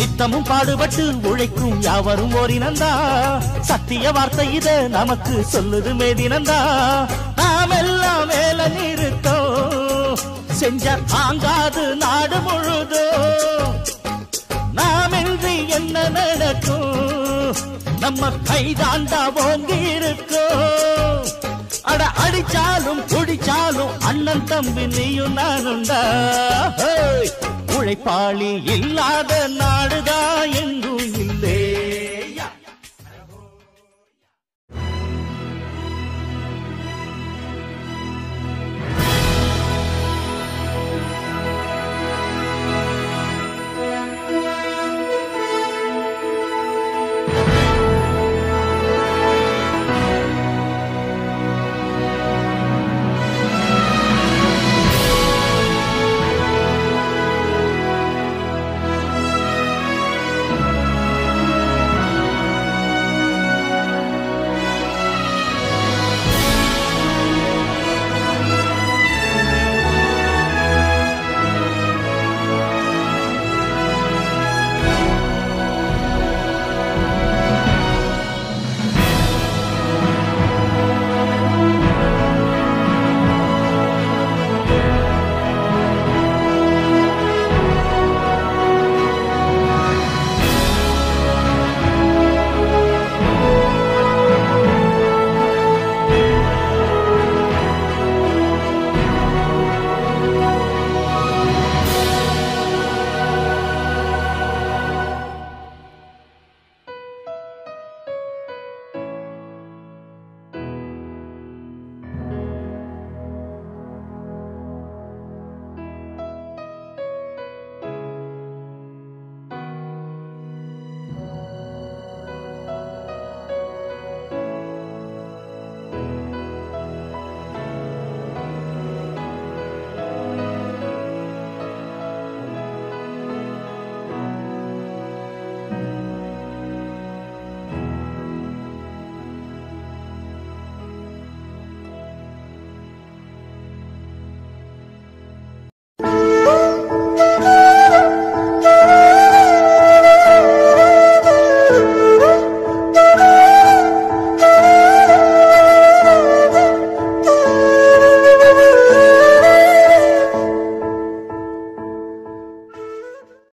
நித்தமும் பாடுபட்டு உழைக்கும் யாவரும் ஓரினந்தா சத்திய வார்த்தை இத நமக்கு சொல்லுது மேதினந்தா நாம் எல்லாம் மேல நிறுத்தோம் செஞ்ச தாங்காது நாடு முழுதும் நாம் இன்றி என்ன நடக்கும் நம்ம கைதாண்டா ஓங்கி இருக்கும் அட அடிச்சாலும் குடிச்சாலும் அண்ணன் தம்பி நீயும் நானுண்டா ஹேய்! உழைப்பாளி இல்லாத நாடுதா எங்கும் இல்லே